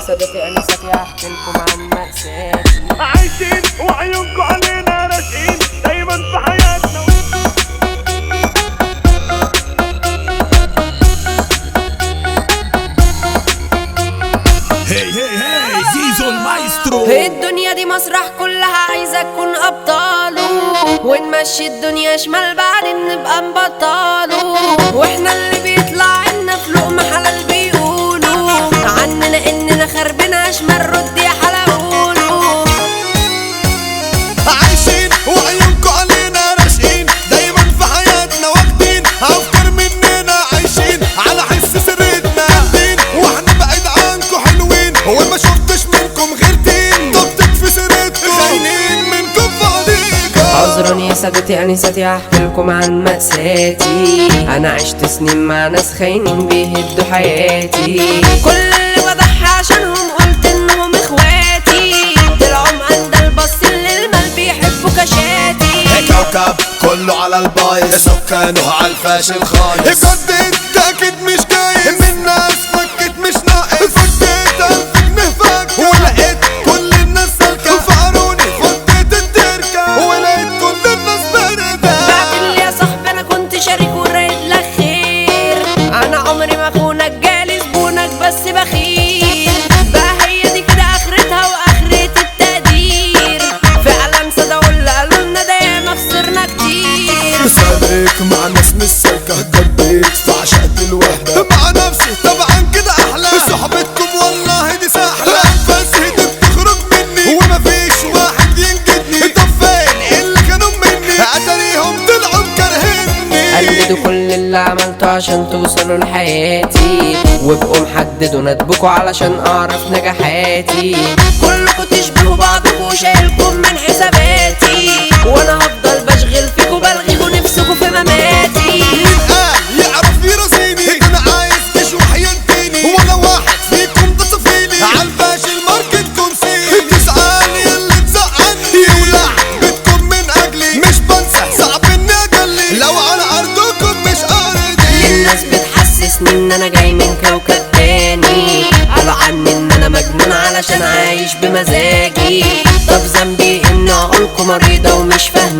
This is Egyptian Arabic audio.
سادتي انستي احكي لكم عن مأساتي عايشين وعيونكم علينا راشقين دايما في حياتنا هي هي هي زيزو المايسترو الدنيا دي مسرح كلها عايزة تكون أبطاله ونمشي الدنيا شمال بعدين نبقى نبطاله واحنا اللي بيطلع لنا في لقمة حلال بيقولوا عننا إننا خربنا شمال رد يا حلاقوله عايشين وعيونكم علينا راشقين دايما في حياتنا واخدين افكار مننا عايشين على حس سرتنا جامدين واحنا بعيد عنكم حلوين وما شفتش منكم غير دين طبتك في سيرتكم خاينين منكم فاضيكم عذرا يا سادتي انستي هحكي لكم عن مأساتي انا عشت سنين مع ناس خاينين بيهدوا حياتي كل اللي بضحي عشانهم قلت انهم اخواتي طلعوا مقندل باصين للمال بيحبوا كشاتي كوكب كله على البايظ سكانه على الفاشل خالص بجد انت اكيد مش جايز من ناس فكت مش ناقص فكيت الف جنيه فك ولقيت كل الناس سالكة فقروني فضيت التركة ولقيت كل الناس باردة بعدين يا صاحبي انا كنت شريك ورايد لك خير انا عمري ما اخونك جالي زبونك بس بخيل بقى هي دي كده اخرتها واخرة التقدير فعلا صدقوا اللي قالوا لنا ده ياما خسرنا كتير سالك مع ناس مش سالكة جديت فعشقت الوحدة مع نفسي طبعا كده احلى صحبتكم والله دي سهلة بس هدك تخرج مني ومفيش واحد ينجدني طب فين اللي كانوا مني اتاريهم طلعوا مكرهني قلدوا كل اللي عملته عشان توصلوا لحياتي وابقوا محددوا ندبكوا علشان اعرف نجاحاتي كلكوا تشبهوا بعضكوا وشايلكم من حساباتي وانا هفضل بشغل فيكوا بلغيكوا نفسكوا في مماتي قال يعرف يراسيني انا عايز تشوح ينتيني ولا واحد فيكم ده صفيلي عالفاشل ماركت كونسيل تسألني اللي تزعلني يولع بتكون من اجلي مش بنسى صعب اني اجلي لو على ارضكم مش ارضي الناس بتحسسني ان انا جاي من كوكب تاني قالوا عني ان انا مجنون علشان عايش بمزاجي طب ذنبي ان عقولكم مريضة ومش فاهمة